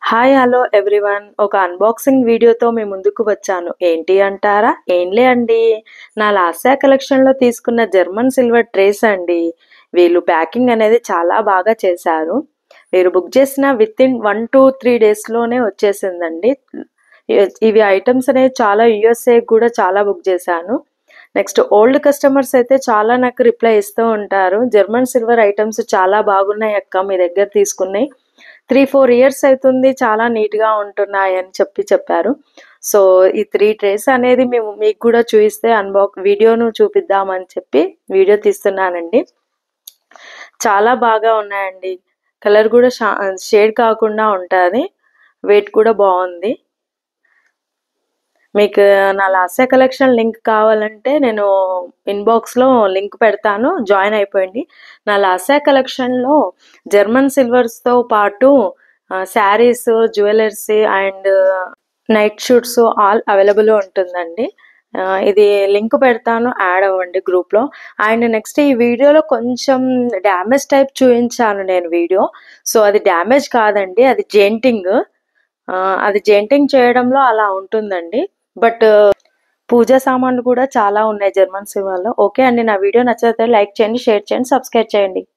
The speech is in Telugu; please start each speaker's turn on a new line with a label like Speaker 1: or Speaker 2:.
Speaker 1: హాయ్ హలో ఎవ్రీవన్ ఒక అన్బాక్సింగ్ వీడియోతో మీ ముందుకు వచ్చాను ఏంటి అంటారా ఏంలే అండి నా లాస్యా కలెక్షన్లో తీసుకున్న జర్మన్ సిల్వర్ ట్రేస్ అండి వీళ్ళు ప్యాకింగ్ అనేది చాలా బాగా చేశారు మీరు బుక్ చేసిన with in one two three డేస్లోనే వచ్చేసిందండి ఇవి ఐటమ్స్ అనేవి చాలా యుఎస్ఏ కూడా చాలా బుక్ చేశాను నెక్స్ట్ ఓల్డ్ కస్టమర్స్ అయితే చాలా నాకు రిప్లై ఇస్తూ ఉంటారు జర్మన్ సిల్వర్ ఐటమ్స్ చాలా బాగున్నాయి అక్క మీ దగ్గర తీసుకున్నాయి త్రీ ఫోర్ ఇయర్స్ అవుతుంది చాలా నీట్గా ఉంటున్నాయి అని చెప్పి చెప్పారు సో ఈ త్రీ ట్రేస్ అనేది మేము మీకు కూడా చూపిస్తే అన్బాక్ వీడియోను చూపిద్దామని చెప్పి వీడియో తీస్తున్నానండి చాలా బాగా ఉన్నాయండి కలర్ కూడా షేడ్ కాకుండా ఉంటుంది వెయిట్ కూడా బాగుంది మీకు నా లాస్యా కలెక్షన్ లింక్ కావాలంటే నేను ఇన్బాక్స్లో లింక్ పెడతాను జాయిన్ అయిపోయింది నా లాస్యా కలెక్షన్లో జర్మన్ సిల్వర్స్తో పాటు sarees jewellers and night suits all available ఉంటుందండి ఇది లింక్ పెడతాను యాడ్ అవ్వండి గ్రూప్లో అండ్ నెక్స్ట్ ఈ వీడియోలో కొంచెం డ్యామేజ్ టైప్ చూపించాను నేను వీడియో సో అది డ్యామేజ్ కాదండి అది జెంటింగ్ అది జెంటింగ్ చేయడంలో అలా ఉంటుందండి బట్ పూజా సామాన్లు కూడా చాలా ఉన్నాయి జర్మన్ సినిమాలో ఓకే అండి నా వీడియో నచ్చితే లైక్ చేయండి షేర్ చేయండి సబ్స్క్రైబ్ చేయండి